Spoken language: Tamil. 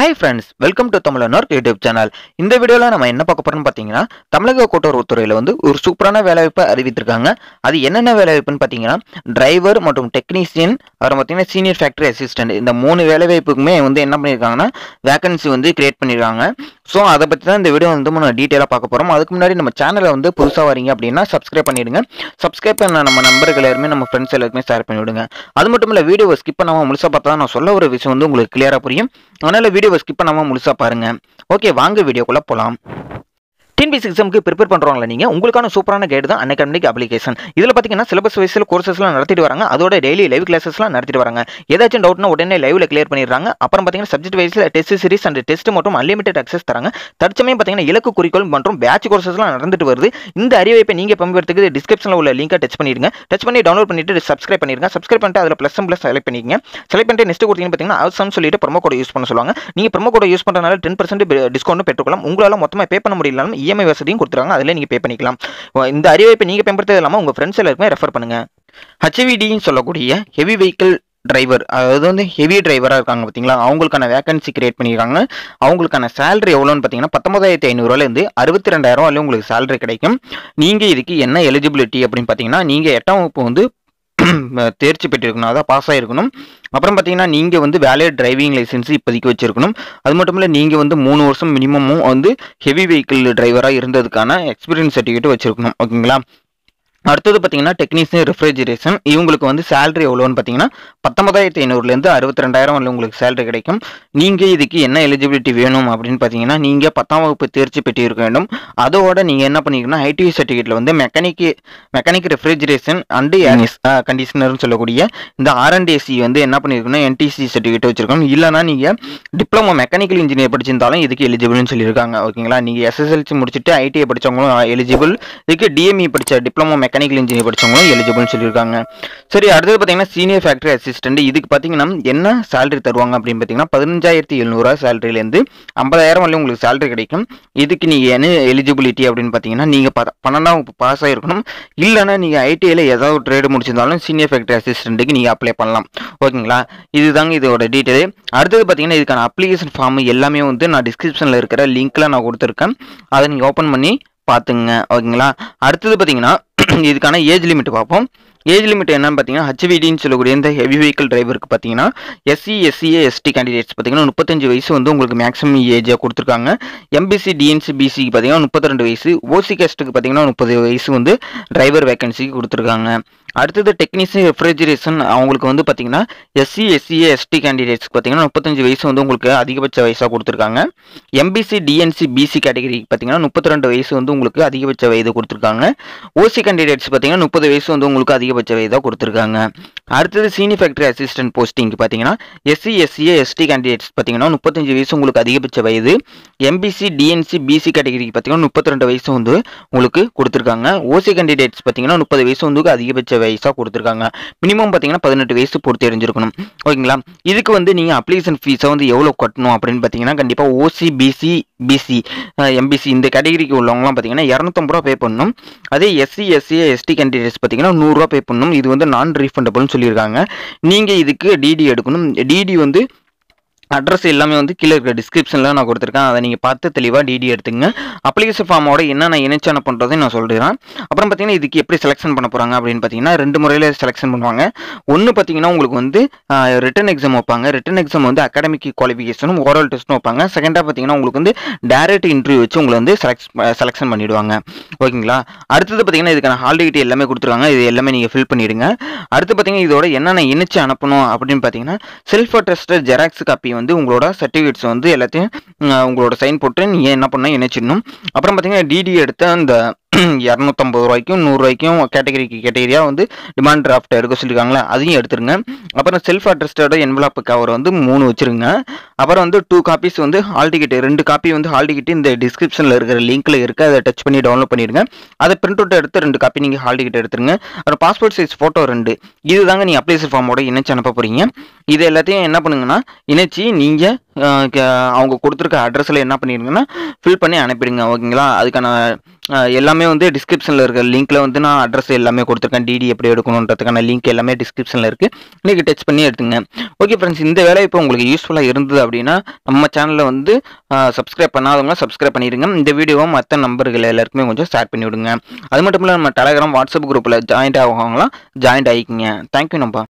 ஹாய் ஃப்ரெண்ட்ஸ் வெல்கம் டு தமிழனோர் யூடியூப் சேனல் இந்த வீடியோவில் நம்ம என்ன பார்க்க போறோம்னு பார்த்தீங்கன்னா தமிழக கூட்டுறவுத்துறையில் வந்து ஒரு சூப்பரான வேலைவாய்ப்பை அறிவித்திருக்காங்க அது என்னென்ன வேலைவாய்ப்புன்னு பார்த்தீங்கன்னா டிரைவர் மற்றும் டெக்னீஷியன் அப்புறம் பார்த்தீங்கன்னா சீனியர் ஃபேக்டரி அசிஸ்டன்ட் இந்த மூணு வேலைவாய்ப்புக்குமே வந்து என்ன பண்ணியிருக்காங்கன்னா வேகன்சி வந்து கிரியேட் பண்ணியிருக்காங்க ஸோ அதை பற்றி தான் இந்த வீடியோ வந்து நம்ம டீட்டெயிலாக பார்க்க போகிறோம் அதுக்கு முன்னாடி நம்ம சேனலை வந்து புதுசாக வரீங்க அப்படின்னா சப்ஸ்கிரைப் பண்ணிடுங்க சப்ஸ்கிரைப் பண்ண நம்ம நம்பர்கள் எல்லாருமே நம்ம ஃப்ரெண்ட்ஸ் எல்லாருக்குமே ஷேர் பண்ணி விடுங்க அது மட்டும் இல்லை வீடியோவை ஸ்கிப் பண்ணாமல் முழுசாக பார்த்தா தான் நான் சொல்ல ஒரு விஷயம் வந்து உங்களுக்கு கிளியராக புரியும் அதனால் வீடியோவை ஸ்கிப் பண்ணாமல் முழுசாக பாருங்கள் ஓகே வாங்க வீடியோக்குள்ளே போகலாம் டிஎன்பிசி எக்ஸாமுக்கு ப்ரிப்பேர் பண்ணுறவங்கள நீங்கள் உங்களுக்கான சூப்பரான கைடு தான் அன்அகாடமிக் அப்ளிகேஷன் இதில் பார்த்தீங்கன்னா சிலபஸ் வைஸில் கோர்சஸ்லாம் நடத்திட்டு வராங்க அதோட டெய்லி லைவ் கிளாஸஸ்லாம் நடத்திட்டு வராங்க ஏதாச்சும் டவுட்னா உடனே லைவ்ல கிளியர் பண்ணிடுறாங்க அப்புறம் பார்த்தீங்கன்னா சப்ஜெக்ட் வைஸில் டெஸ்ட் சீரிஸ் அண்ட் டெஸ்ட் மற்றும் அன்லிமிட்டட் அக்சஸ் தராங்க தற்சமயம் பார்த்தீங்கன்னா இலக்கு குறிக்கோள் மற்றும் பேட்ச் கோர்சஸ்லாம் நடந்துட்டு வருது இந்த அறிவிப்பை நீங்கள் பயன்படுத்துக்கு டிஸ்கிரிப்ஷனில் உள்ள லிங்கை டச் பண்ணிடுங்க டச் பண்ணி டவுன்லோட் பண்ணிட்டு சப்ஸ்கிரைப் பண்ணிருங்க சப்ஸ்கிரைப் பண்ணிட்டு அதில் ப்ளஸ் ப்ளஸ் செலக்ட் பண்ணிக்கங்க செலக்ட் பண்ணிட்டு நெக்ஸ்ட் கொடுத்தீங்க பார்த்தீங்கன்னா அவசரம் சொல்லிட்டு ப்ரொமோ கோட் யூஸ் பண்ண சொல்லுவாங்க நீங்கள் ப்ரொமோ கோட் யூஸ் பண்ணுறதுனால டென் பர்சன்ட் டிஸ்கவுண்ட் பெற்றுக்கொள்ளலாம் உங்களால் மொத்தமாக பே பண்ண முடியலனாலும் இஎம்ஐ வசதியும் கொடுத்துருக்காங்க அதில் நீங்கள் பே பண்ணிக்கலாம் இந்த அறிவிப்பை நீங்கள் பயன்படுத்துறது இல்லாமல் உங்கள் ஃப்ரெண்ட்ஸ் எல்லாருக்குமே ரெஃபர் பண்ணுங்கள் ஹச்விடின்னு சொல்லக்கூடிய ஹெவி வெஹிக்கிள் டிரைவர் அதாவது வந்து ஹெவி டிரைவராக இருக்காங்க பார்த்தீங்களா அவங்களுக்கான வேகன்சி கிரியேட் பண்ணியிருக்காங்க அவங்களுக்கான சேலரி எவ்வளோன்னு பார்த்தீங்கன்னா பத்தொன்பதாயிரத்தி ஐநூறுரூவாலேருந்து அறுபத்தி ரெண்டாயிரம் வரலையும் உங்களுக்கு சேலரி கிடைக்கும் நீங்கள் இதுக்கு என்ன எலிஜிபிலிட்டி அப்படின்னு பார்த்தீங்கன்னா நீங்கள் எட்டாம் வகுப்பு வந்து தேர்ச்சி பெற்றிருக்கணும் அதான் பாஸ் ஆகிருக்கணும் அப்புறம் பார்த்தீங்கன்னா நீங்கள் வந்து வேலையட் டிரைவிங் லைசன்ஸ் இப்போதைக்கு வச்சிருக்கணும் அது மட்டும் இல்லை நீங்கள் வந்து மூணு வருஷம் மினிமமும் வந்து ஹெவி வெஹிக்கிள் டிரைவராக இருந்ததுக்கான எக்ஸ்பீரியன்ஸ் சர்டிஃபிகேட் வச்சிருக்கணும் ஓகேங்களா அடுத்தது பார்த்தீங்கன்னா டெக்னீஷியன் ரெஃப்ரிஜரேஷன் இவங்களுக்கு வந்து சேலரி எவ்வளோன்னு பார்த்தீங்கன்னா பத்தொன்பதாயிரத்தி ஐநூறுலேருந்து அறுபத்தி ரெண்டாயிரம் வரல உங்களுக்கு சேலரி கிடைக்கும் நீங்கள் இதுக்கு என்ன எலிஜிபிலிட்டி வேணும் அப்படின்னு பார்த்தீங்கன்னா நீங்கள் பத்தாம் வகுப்பு தேர்ச்சி பெற்றிருக்க வேண்டும் அதோட நீங்கள் என்ன பண்ணிக்கணும் ஐடிஐ சர்டிஃபிகேட்டில் வந்து மெக்கானிக்கு மெக்கானிக் ரெஃப்ரிஜரேஷன் அண்டு கண்டிஷனர்னு சொல்லக்கூடிய இந்த ஆர்என்டிஎஸ்சி வந்து என்ன பண்ணியிருக்கணும் என்டிசி சர்டிஃபிகேட் வச்சிருக்கணும் இல்லைனா நீங்கள் டிப்ளமோ மெக்கானிக்கல் இன்ஜினியர் படிச்சிருந்தாலும் இதுக்கு எலிஜிபிள்னு சொல்லியிருக்காங்க ஓகேங்களா நீங்கள் எஸ்எஸ்எல்சி முடிச்சுட்டு ஐடிஐ படித்தவங்களும் எலிஜிபிள் இதுக்கு டிஎம்இ படித்த டிப்ளமோ மெக்கானிக்கல் இன்ஜினியர் படித்தவங்களும் எலிஜிபிள்னு சொல்லியிருக்காங்க சரி அடுத்தது பார்த்தீங்கன்னா சீனியர் ஃபேக்டரி அசிஸ்டன்ட் இதுக்கு பார்த்தீங்கன்னா என்ன சேலரி தருவாங்க அப்படின்னு பார்த்தீங்கன்னா பதினஞ்சாயிரத்தி எழுநூறுவா சேலரிலேருந்து ஐம்பதாயிரம் வரலையும் உங்களுக்கு சேலரி கிடைக்கும் இதுக்கு நீங்கள் என்ன எலிஜிபிலிட்டி அப்படின்னு பார்த்தீங்கன்னா நீங்கள் ப பன்னெண்டாம் பாஸ் ஆகிருக்கணும் இல்லைன்னா நீங்கள் ஐடிஐயில் ஏதாவது ட்ரேடு முடிச்சிருந்தாலும் சீனியர் ஃபேக்டரி அசிஸ்டண்ட்டுக்கு நீங்கள் அப்ளை பண்ணலாம் ஓகேங்களா இதுதாங்க இதோட டீட்டெயில் அடுத்தது பார்த்தீங்கன்னா இதுக்கான அப்ளிகேஷன் ஃபார்ம் எல்லாமே வந்து நான் டிஸ்கிரிப்ஷனில் இருக்கிற லிங்க்கில் நான் கொடுத்துருக்கேன் அதை நீங்கள் ஓப்பன் பண்ணி பார்த்துங்க ஓகேங்களா அடுத்தது பார்த்தீங்கன்னா இதுக்கான ஏஜ் லிமிட் பார்ப்போம் ஏஜ் லிமிட் என்னன்னு பார்த்தீங்கன்னா ஹச்விடின்னு சொல்லக்கூடிய இந்த ஹெவி வெஹிக்கிள் டிரைவருக்கு பார்த்தீங்கன்னா எஸ்சி எஸ்சிஏ எஸ்டி கேண்டிடேட்ஸ் பார்த்தீங்கன்னா முப்பத்தஞ்சு வயசு வந்து உங்களுக்கு மேக்ஸிமம் ஏஜாக கொடுத்துருக்காங்க எம்பிசி டிஎன்சி பிசிக்கு பார்த்தீங்கன்னா முப்பத்தி ரெண்டு வயசு ஓசி கேஸ்ட்டுக்கு பார்த்தீங்கன்னா முப்பது வயசு வந்து டிரைவர் வேகன்சிக்கு கொடுத்துருக்காங்க அடுத்தது டெக்னீஷியன் ரெஃப்ரிஜரேஷன் அவங்களுக்கு வந்து பார்த்தீங்கன்னா எஸ்சி எஸ்சிஏ எஸ்டி கேண்டிடேட்ஸ்க்கு பார்த்தீங்கன்னா முப்பத்தஞ்சு வயசு வந்து உங்களுக்கு அதிகபட்ச வயசாக கொடுத்துருக்காங்க எம்பிசி டிஎன்சி பிசி கேட்டகரிக்கு பார்த்தீங்கன்னா முப்பத்தி ரெண்டு வயசு வந்து உங்களுக்கு அதிகபட்ச வயது கொடுத்துருக்காங்க ஓசி கேண்டிடேட்ஸ் பார்த்தீங்கன்னா முப்பது வயசு வந்து உங்களுக்கு அதிகபட்ச வயதாக கொடுத்துருக்காங்க அடுத்தது சீனியர் ஃபேக்டரி அசிஸ்டன்ட் போஸ்டிங்க்கு பார்த்தீங்கன்னா எஸ்சி எஸ்சிஏ எஸ்டி கேண்டிடேட்ஸ் பார்த்தீங்கன்னா முப்பத்தஞ்சு வயசு உங்களுக்கு அதிகபட்ச வயது எம்பிசி டிஎன்சி பிசி கேட்டகரிக்கு பார்த்தீங்கன்னா முப்பத்தி ரெண்டு வயசு வந்து உங்களுக்கு கொடுத்துருக்காங்க ஓசி கேண்டிடேட்ஸ் பார்த்தீங்கன்னா முப்பது வயசு வந்து அதிகபட்ச வயசாக கொடுத்துருக்காங்க மினிமம் பார்த்தீங்கன்னா பதினெட்டு வயசு பூர்த்தி அடைஞ்சிருக்கணும் ஓகேங்களா இதுக்கு வந்து நீங்கள் அப்ளிகேஷன் ஃபீஸை வந்து எவ்வளோ கட்டணும் அப்படின்னு பார்த்தீங்கன்னா கண்டிப்பாக ஓசி பிசி பிசி எம்பிசி இந்த கேட்டகரிக்கு உள்ளவங்களாம் பார்த்தீங்கன்னா இரநூத்தம்பது ரூபா பே பண்ணணும் அதே எஸ்சி எஸ்சி எஸ்டி கேண்டிடேட்ஸ் பார்த்தீங்கன்னா நூறுரூவா பே பண்ணணும் இது வந்து நான் ரீஃபண்டபுள்னு சொல்லியிருக்காங்க நீங்கள் இதுக்கு டிடி எடுக்கணும் டிடி வந்து அட்ரஸ் எல்லாமே வந்து கீழே இருக்கிற டிஸ்கிரிப்ஷனில் நான் கொடுத்துருக்கேன் அதை நீங்கள் பார்த்து தெளிவாக டிடி எடுத்துங்க அப்ளிகேஷன் ஃபார்மோட என்னென்ன இணைச்சான பண்ணுறதையும் நான் சொல்லிடுறேன் அப்புறம் பார்த்தீங்கன்னா இதுக்கு எப்படி செலெக்ஷன் பண்ண போகிறாங்க அப்படின்னு பார்த்தீங்கன்னா ரெண்டு முறையில் செலெக்ஷன் பண்ணுவாங்க ஒன்று பார்த்தீங்கன்னா உங்களுக்கு வந்து ரிட்டன் எக்ஸாம் வைப்பாங்க ரிட்டன் எக்ஸாம் வந்து அகாடமிக் குவாலிஃபிகேஷனும் ஓரல் டெஸ்ட்டும் வைப்பாங்க செகண்டாக பார்த்தீங்கன்னா உங்களுக்கு வந்து டேரக்ட் இன்டர்வியூ வச்சு உங்களை வந்து செலக்ட் செலெக்ஷன் பண்ணிவிடுவாங்க ஓகேங்களா அடுத்தது பார்த்தீங்கன்னா இதுக்கான ஹால் டிக்கெட் எல்லாமே கொடுத்துருவாங்க இது எல்லாமே நீங்கள் ஃபில் பண்ணிவிடுங்க அடுத்து பார்த்தீங்கன்னா இதோட என்னென்ன இணைச்சு அனுப்பணும் அப்படின்னு பார்த்தீங்கன்னா செல்ஃப் அட்ரஸ்டட் ஜெராக்ஸ் காப்பி வந்து உங்களோட சர்டிஃபிகேட்ஸ் வந்து எல்லாத்தையும் உங்களோட சைன் போட்டு நீங்கள் என்ன பண்ண இணைச்சிடணும் அப்புறம் பார்த்தீங்கன்னா டிடி எடுத்த அந்த இரநூத்தம்பது ரூபாய்க்கும் நூறுரூவாய்க்கும் கேட்டகரிக்கு கேட்டகரியாக வந்து டிமாண்ட் டிராஃப்ட் எடுக்க சொல்லியிருக்காங்களா அதையும் எடுத்துருங்க அப்புறம் செல்ஃப் அட்ரஸ்டோட என்வலப் கவர் வந்து மூணு வச்சுருங்க அப்புறம் வந்து டூ காப்பீஸ் வந்து ஹால் டிக்கெட் ரெண்டு காப்பி வந்து ஹால் டிக்கெட் இந்த டிஸ்கிரிப்ஷனில் இருக்கிற லிங்க்கில் இருக்குது அதை டச் பண்ணி டவுன்லோட் பண்ணிடுங்க அதை பிரிண்ட் அவுட் எடுத்து ரெண்டு காப்பி நீங்கள் ஹால் டிக்கெட் எடுத்துருங்க அப்புறம் பாஸ்போர்ட் சைஸ் ஃபோட்டோ ரெண்டு இதுதாங்க நீங்கள் அப்ளிகேஷன் ஃபார்மோட இணைச்சு அனுப்ப போகிறீங்க இது எல்லாத்தையும் என்ன பண்ணுங்கன்னா இணைச்சி நீங்கள் அவங்க கொடுத்துருக்க அட்ரஸில் என்ன பண்ணிடுங்கன்னா ஃபில் பண்ணி அனுப்பிடுங்க ஓகேங்களா அதுக்கான அஹ், எல்லாமே வந்து டிஸ்கிரிப்ஷனில் இருக்க லிங்க்கில் வந்து நான் அட்ரஸ் எல்லாமே கொடுத்துருக்கேன் டிடி எப்படி எடுக்கணுன்றதுக்கான லிங்க் எல்லாமே டிஸ்கிரிப்ஷனில் இருக்குது இன்றைக்கி டச் பண்ணி எடுத்துங்க ஓகே ஃப்ரெண்ட்ஸ் இந்த வேலை இப்போ உங்களுக்கு யூஸ்ஃபுல்லாக இருந்தது அப்படின்னா நம்ம சேனலில் வந்து சப்ஸ்கிரைப் பண்ணாதவங்க சப்ஸ்கிரைப் பண்ணிடுங்க இந்த வீடியோவை மற்ற நம்பர்கள் எல்லாருக்குமே கொஞ்சம் ஷேர் பண்ணி விடுங்க அது மட்டும் இல்லை நம்ம டெலகிராம் வாட்ஸ்அப் குரூப்பில் ஜாயின்ட் ஆகவங்களாம் ஜாயின்ட் ஆகிக்கிங்க தேங்க்யூ நம்பா